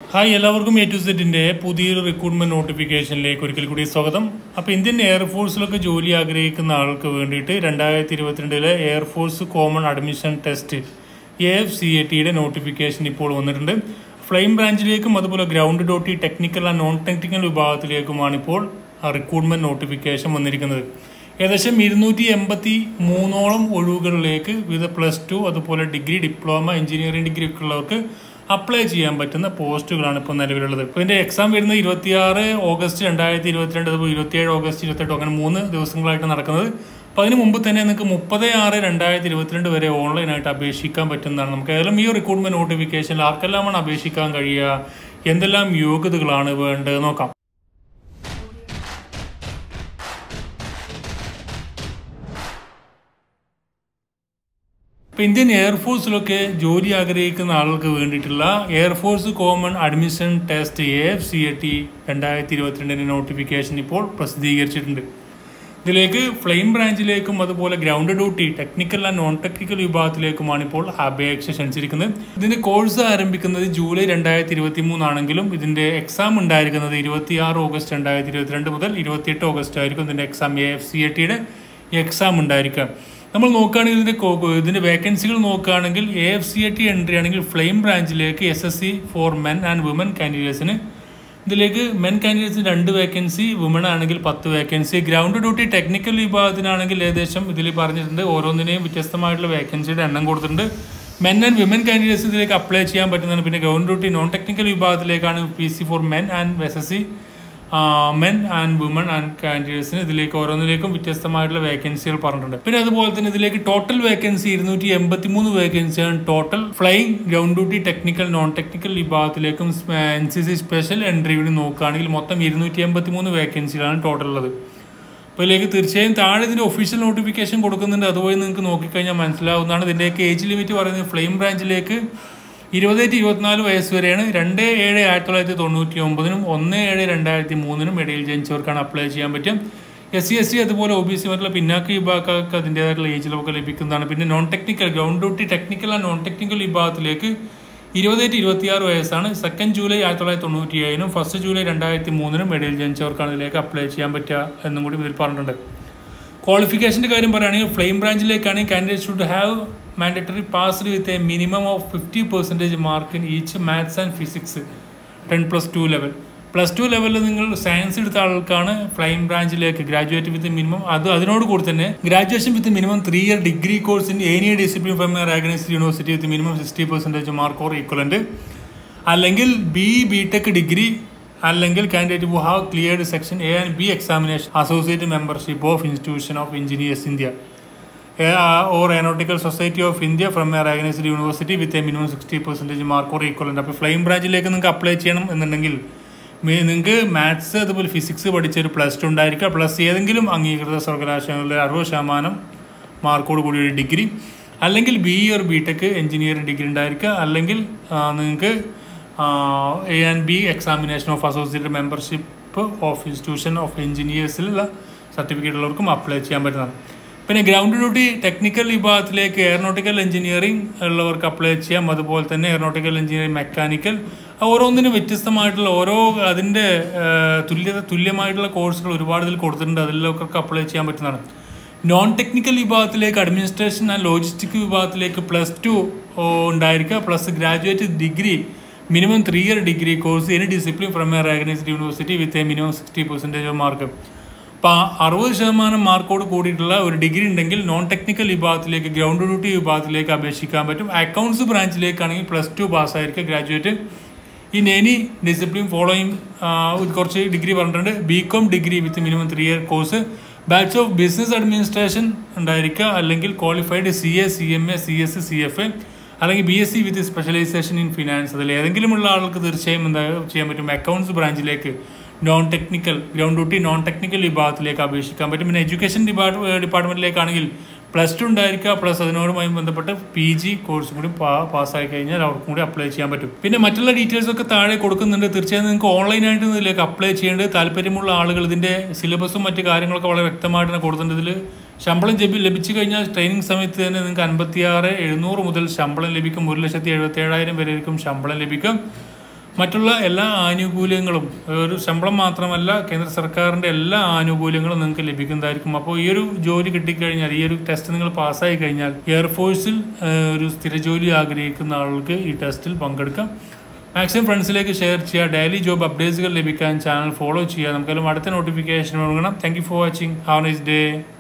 hi എല്ലാവർക്കും A to സെറ്റിന്റെ പുതിയൊരു റിക്രൂട്ട്മെന്റ് നോട്ടിഫിക്കേഷനിലേക്ക് ഒരിക്കൽ കൂടി സ്വാഗതം അപ്പോൾ ഇന്ത്യൻ എയർഫോഴ്സിലൊക്കെ ജോലി ആഗ്രഹിക്കുന്ന ആൾക്ക് വേണ്ടിയിട്ട് രണ്ടായിരത്തി ഇരുപത്തിരണ്ടിലെ air force common admission test A F C A ടിയുടെ നോട്ടിഫിക്കേഷൻ ഇപ്പോൾ വന്നിട്ടുണ്ട് ഫ്ലെയിം ബ്രാഞ്ചിലേക്കും അതുപോലെ ground duty technical and non technical വിഭാഗത്തിലേക്കുമാണ് ഇപ്പോൾ റിക്രൂട്ട്മെന്റ് നോട്ടിഫിക്കേഷൻ വന്നിരിക്കുന്നത് ഏകദേശം ഇരുന്നൂറ്റി എൺപത്തി മൂന്നോളം ഒഴിവുകളിലേക്ക് വിവിധ പ്ലസ് ടു അതുപോലെ ഡിഗ്രി ഡിപ്ലോമ എഞ്ചിനീയറിംഗ് ഡിഗ്രി ഒക്കെ ഉള്ളവർക്ക് അപ്ലൈ ചെയ്യാൻ പറ്റുന്ന പോസ്റ്റുകളാണ് ഇപ്പോൾ നിലവിലുള്ളത് ഇപ്പോൾ ഇതിന്റെ എക്സാം വരുന്നത് ഇരുപത്തിയാറ് ഓഗസ്റ്റ് രണ്ടായിരത്തി ഇരുപത്തിരണ്ട് അതുപോലെ ഇരുപത്തിയേഴ് ഓഗസ്റ്റ് ഇരുപത്തെട്ട് അങ്ങനെ മൂന്ന് ദിവസങ്ങളായിട്ട് നടക്കുന്നത് അപ്പോൾ അതിന് മുമ്പ് തന്നെ നിങ്ങൾക്ക് മുപ്പത് ആറ് രണ്ടായിരത്തി ഇരുപത്തിരണ്ട് വരെ ഓൺലൈനായിട്ട് അപേക്ഷിക്കാൻ പറ്റുന്നതാണ് നമുക്ക് ഏതായാലും ഈ റിക്രൂട്ട്മെന്റ് നോട്ടിഫിക്കേഷനിൽ ആർക്കെല്ലാമാണ് അപേക്ഷിക്കാൻ കഴിയുക എന്തെല്ലാം യോഗ്യതകളാണ് വേണ്ടത് നോക്കാം ഇപ്പൊ ഇന്ത്യൻ എയർഫോഴ്സിലൊക്കെ ജോലി ആഗ്രഹിക്കുന്ന ആളുകൾക്ക് വേണ്ടിയിട്ടുള്ള air force common admission test A F C A T രണ്ടായിരത്തി ഇരുപത്തിരണ്ടിന്റെ നോട്ടിഫിക്കേഷൻ ഇപ്പോൾ പ്രസിദ്ധീകരിച്ചിട്ടുണ്ട് ഇതിലേക്ക് ഫ്ലെയിം ബ്രാഞ്ചിലേക്കും അതുപോലെ ground duty technical and non technical വിഭാഗത്തിലേക്കുമാണ് ഇപ്പോൾ അപേക്ഷ ക്ഷണിച്ചിരിക്കുന്നത് ഇതിന്റെ കോഴ്സ് ആരംഭിക്കുന്നത് ജൂലൈ രണ്ടായിരത്തി ഇരുപത്തി മൂന്നാണെങ്കിലും ഇതിന്റെ എക്സാം ഉണ്ടായിരിക്കുന്നത് ഇരുപത്തിയാറ് ഓഗസ്റ്റ് രണ്ടായിരത്തി ഇരുപത്തിരണ്ട് മുതൽ ഇരുപത്തിയെട്ട് ഓഗസ്റ്റ് ആയിരിക്കും ഇതിന്റെ exam A F C A ടിയുടെ എക്സാം ഉണ്ടായിരിക്കുക നമ്മൾ നോക്കുകയാണെങ്കിൽ ഇതിന്റെ കോ- ഇതിന്റെ വേക്കൻസികൾ നോക്കുകയാണെങ്കിൽ A F C A T entry ആണെങ്കിൽ ഫ്ലെയിം ബ്രാഞ്ചിലേക്ക് S S C for men and women കാൻഡിഡേറ്റ്സിന് ഇതിലേക്ക് മെൻ കാൻഡിഡേറ്റ്സിന് രണ്ട് വേക്കൻസി വുമൺ ആണെങ്കിൽ പത്ത് വേക്കൻസി ഗ്രൗണ്ട് ഡ്യൂട്ടി ടെക്നിക്കൽ വിഭാഗത്തിനാണെങ്കിൽ ഏകദേശം ഇതിൽ പറഞ്ഞിട്ടുണ്ട് ഓരോന്നിനെയും വ്യത്യസ്തമായിട്ടുള്ള വേക്കൻസിയുടെ എണ്ണം കൊടുത്തിട്ടുണ്ട് മെൻ ആൻഡ് വിമൻ കാൻഡിഡേറ്റ്സ് ഇതിലേക്ക് അപ്ലൈ ചെയ്യാൻ പറ്റുന്നതാണ് പിന്നെ ground duty non technical വിഭാഗത്തിലേക്കാണ് P C for men and S S C men and women and കാൻഡിഡേറ്റ്സിന് ഇതിലേക്ക് ഓരോന്നിലേക്കും വ്യത്യസ്തമായിട്ടുള്ള വേക്കൻസികൾ പറഞ്ഞിട്ടുണ്ട് പിന്നെ അതുപോലെ തന്നെ ഇതിലേക്ക് ടോട്ടൽ വേക്കൻസി ഇരുന്നൂറ്റി എൺപത്തി മൂന്ന് വേക്കൻസിയാണ് total flying ground duty technical non technical വിഭാഗത്തിലേക്കും N C C special entry കൂടി നോക്കുകയാണെങ്കിൽ മൊത്തം ഇരുന്നൂറ്റി എൺപത്തി മൂന്ന് വേക്കൻസികളാണ് ടോട്ടൽ ഉള്ളത് അപ്പോൾ ഇതിലേക്ക് തീർച്ചയായും താഴെ ഇതിൻ്റെ ഒഫീഷ്യൽ നോട്ടിഫിക്കേഷൻ കൊടുക്കുന്നുണ്ട് അതുവഴി നിങ്ങൾക്ക് നോക്കിക്കഴിഞ്ഞാൽ മനസ്സിലാവുന്നതാണ് ഇതിൻ്റെയൊക്കെ ഏജ് ലിമിറ്റ് പറയുന്നത് ഫ്ലെയിം ബ്രാഞ്ചിലേക്ക് ഇരുപത് ടു ഇരുപത്തിനാല് വയസ്സ് വരെയാണ് രണ്ട് ഏഴ് ആയിരത്തി തൊള്ളായിരത്തി തൊണ്ണൂറ്റി ഒമ്പതിനും ഒന്ന് ഏഴ് രണ്ടായിരത്തി മൂന്നിനും ഇടയിൽ ജനിച്ചവർക്കാണ് അപ്ലൈ ചെയ്യാൻ പറ്റും എസ് സി എസ് സി അതുപോലെ ഒ ബി സി മറ്റുള്ള പിന്നാക്ക വിഭാഗക്കാർക്ക് അതിൻ്റേതായിട്ടുള്ള ഏജ് ലൊക്കെ ലഭിക്കുന്നതാണ് പിന്നെ non technical ground duty technical and non technical വിഭാഗത്തിലേക്ക് ഇരുപത് ടു ഇരുപത്തിയാറ് വയസ്സാണ് സെക്കൻഡ് ജൂലൈ ആയിരത്തി തൊള്ളായിരത്തി തൊണ്ണൂറ്റി ഏഴിനും ഫസ്റ്റ് ജൂലൈ രണ്ടായിരത്തി മൂന്നിനും ഇടയിൽ ജനിച്ചവർക്കാണ് ഇതിലേക്ക് അപ്ലൈ ചെയ്യാൻ പറ്റുക എന്നും കൂടി ഇതിൽ പറഞ്ഞിട്ടുണ്ട് ക്വാളിഫിക്കേഷൻ്റെ കാര്യം പറയുകയാണെങ്കിൽ ഫ്ലെയിം ബ്രാഞ്ചിലേക്കാണെങ്കിൽ candidate should have mandatory passed with a minimum of fifty percentage mark in each maths and physics ten plus two level plus two ലെവലിൽ നിങ്ങൾ സയൻസ് എടുത്ത ആൾക്കാണ് ഫ്ലൈം ബ്രാഞ്ചിലേക്ക് ഗ്രാജുവേറ്റ് വിത്ത് മിനിമം അത് അതിനോട് കൂടി തന്നെ graduation with minimum three year degree course in any discipline from recognised university with minimum sixty percentage mark or equivalent അല്ലെങ്കിൽ ബി ബി ടെക് ഡിഗ്രി അല്ലെങ്കിൽ candidate who have cleared section A and B examination associate membership of institution of engineers India or aeronautical society of India from a recognised university with a minimum sixty percentage mark or equivalent അപ്പോൾ flying ബ്രാഞ്ചിലേക്ക് നിങ്ങൾക്ക് apply ചെയ്യണം എന്നുണ്ടെങ്കിൽ may- നിങ്ങൾക്ക് maths അതുപോലെ physics പഠിച്ച ഒരു plus two ഉണ്ടായിരിക്കുക പ്ലസ് ഏതെങ്കിലും അംഗീകൃത സർവകലാശാലകളിലെ അറുപത് ശതമാനം മാർക്കോട് കൂടി ഒരു ഡിഗ്രി അല്ലെങ്കിൽ ബി ഒരു ബി ടെക് എഞ്ചിനീയറിംഗ് ഡിഗ്രി ഉണ്ടായിരിക്കുക അല്ലെങ്കിൽ ആ, നിങ്ങൾക്ക് A and B examination of associated membership of institution of എഞ്ചിനീയേഴ്സിലുള്ള സർട്ടിഫിക്കറ്റ് ഉള്ളവർക്കും അപ്ലൈ ചെയ്യാൻ പറ്റുന്നതാണ് പിന്നെ ഗ്രൗണ്ട് ഡ്യൂട്ടി ടെക്നിക്കൽ വിഭാഗത്തിലേക്ക് എയറോനോട്ടിക്കൽ എഞ്ചിനീയറിംഗ് ഉള്ളവർക്ക് അപ്ലൈ ചെയ്യാം അതുപോലെ തന്നെ എയറോനോട്ടിക്കൽ എഞ്ചിനീയറിംഗ് മെക്കാനിക്കൽ ഓരോന്നിനും വ്യത്യസ്തമായിട്ടുള്ള ഓരോ അതിൻ്റെ തുല്യത തുല്യമായിട്ടുള്ള കോഴ്സുകൾ ഒരുപാട് ഇതിൽ കൊടുത്തിട്ടുണ്ട് അതിലൊക്കെ അപ്ലൈ ചെയ്യാൻ പറ്റുന്നതാണ് നോൺ ടെക്നിക്കൽ വിഭാഗത്തിലേക്ക് അഡ്മിനിസ്ട്രേഷൻ ആൻഡ് ലോജിസ്റ്റിക് വിഭാഗത്തിലേക്ക് പ്ലസ് ടു ഉണ്ടായിരിക്കുക plus graduate degree minimum three year degree course any discipline from a recognised university with a minimum sixty percentage mark അപ്പോൾ അറുപത് ശതമാനം മാർക്കോട് കൂടിയിട്ടുള്ള ഒരു ഡിഗ്രി ഉണ്ടെങ്കിൽ നോൺ ടെക്നിക്കൽ വിഭാഗത്തിലേക്ക് ഗ്രൗണ്ട് ഡ്യൂട്ടി വിഭാഗത്തിലേക്ക് അപേക്ഷിക്കാൻ പറ്റും അക്കൗണ്ട്സ് ബ്രാഞ്ചിലേക്കാണെങ്കിൽ പ്ലസ് ടു പാസ്സായിരിക്കുക graduate in any discipline following കുറച്ച് ഡിഗ്രി പറഞ്ഞിട്ടുണ്ട് B com degree with minimum three year course bachelor of business administration ഉണ്ടായിരിക്കുക അല്ലെങ്കിൽ qualified C A C M A C S C F A അല്ലെങ്കിൽ B S C with specialisation in finance അതിൽ ഏതെങ്കിലും ഉള്ള ആൾക്ക് തീർച്ചയായും എന്താ ചെയ്യാൻ പറ്റും അക്കൗണ്ട്സ് ബ്രാഞ്ചിലേക്ക് non technical ground duty non technical വിഭാഗത്തിലേക്ക് അപേക്ഷിക്കാൻ പറ്റും പിന്നെ എഡ്യൂക്കേഷൻ ഡിപ്പാർട്ട് ഡിപ്പാർട്ട്മെന്റിലേക്കാണെങ്കിൽ പ്ലസ് ടു ഉണ്ടായിരിക്കുക പ്ലസ് അതിനോടുമായി ബന്ധപ്പെട്ട് പി ജി കോഴ്സും കൂടി പാസ്സായി കഴിഞ്ഞാൽ അവർക്കും കൂടി അപ്ലൈ ചെയ്യാൻ പറ്റും പിന്നെ മറ്റുള്ള ഡീറ്റെയിൽസ് ഒക്കെ താഴെ കൊടുക്കുന്നുണ്ട് തീർച്ചയായും നിങ്ങൾക്ക് ഓൺലൈനായിട്ട് ഇതിലേക്ക് അപ്ലൈ ചെയ്യേണ്ടത് താല്പര്യമുള്ള ആളുകൾ ഇതിൻ്റെ സിലബസും മറ്റു കാര്യങ്ങളൊക്കെ വളരെ വ്യക്തമായിട്ട് തന്നെ കൊടുത്തിട്ടുണ്ട് ഇതിൽ ശമ്പളം ലഭി ലഭിച്ചു കഴിഞ്ഞാൽ ട്രെയിനിങ് സമയത്ത് തന്നെ നിങ്ങൾക്ക് അൻപത്തിയാറ് എഴുന്നൂറ് മുതൽ ശമ്പളം ലഭിക്കും ഒരു ലക്ഷത്തി എഴുപത്തി ഏഴായിരം വരെ ആയിരിക്കും ശമ്പളം ലഭിക്കും മറ്റുള്ള എല്ലാ ആനുകൂല്യങ്ങളും ഒരു ശമ്പളം മാത്രമല്ല കേന്ദ്ര സർക്കാരിൻ്റെ എല്ലാ ആനുകൂല്യങ്ങളും നിങ്ങൾക്ക് ലഭിക്കുന്നതായിരിക്കും അപ്പോൾ ഈ ഒരു ജോലി കിട്ടിക്കഴിഞ്ഞാൽ ഈ ഒരു ടെസ്റ്റ് നിങ്ങൾ പാസ്സായി കഴിഞ്ഞാൽ എയർഫോഴ്സിൽ ഏഹ്, ഒരു സ്ഥിര ജോലി ആഗ്രഹിക്കുന്ന ആൾക്ക് ഈ ടെസ്റ്റിൽ പങ്കെടുക്കാം മാക്സിമം ഫ്രണ്ട്സിലേക്ക് ഷെയർ ചെയ്യുക ഡെയിലി ജോബ് അപ്ഡേറ്റ്സുകൾ ലഭിക്കാൻ ചാനൽ ഫോളോ ചെയ്യുക നമുക്കെല്ലാം അടുത്ത നോട്ടിഫിക്കേഷൻ കൊടുക്കണം thank you for watching have nice day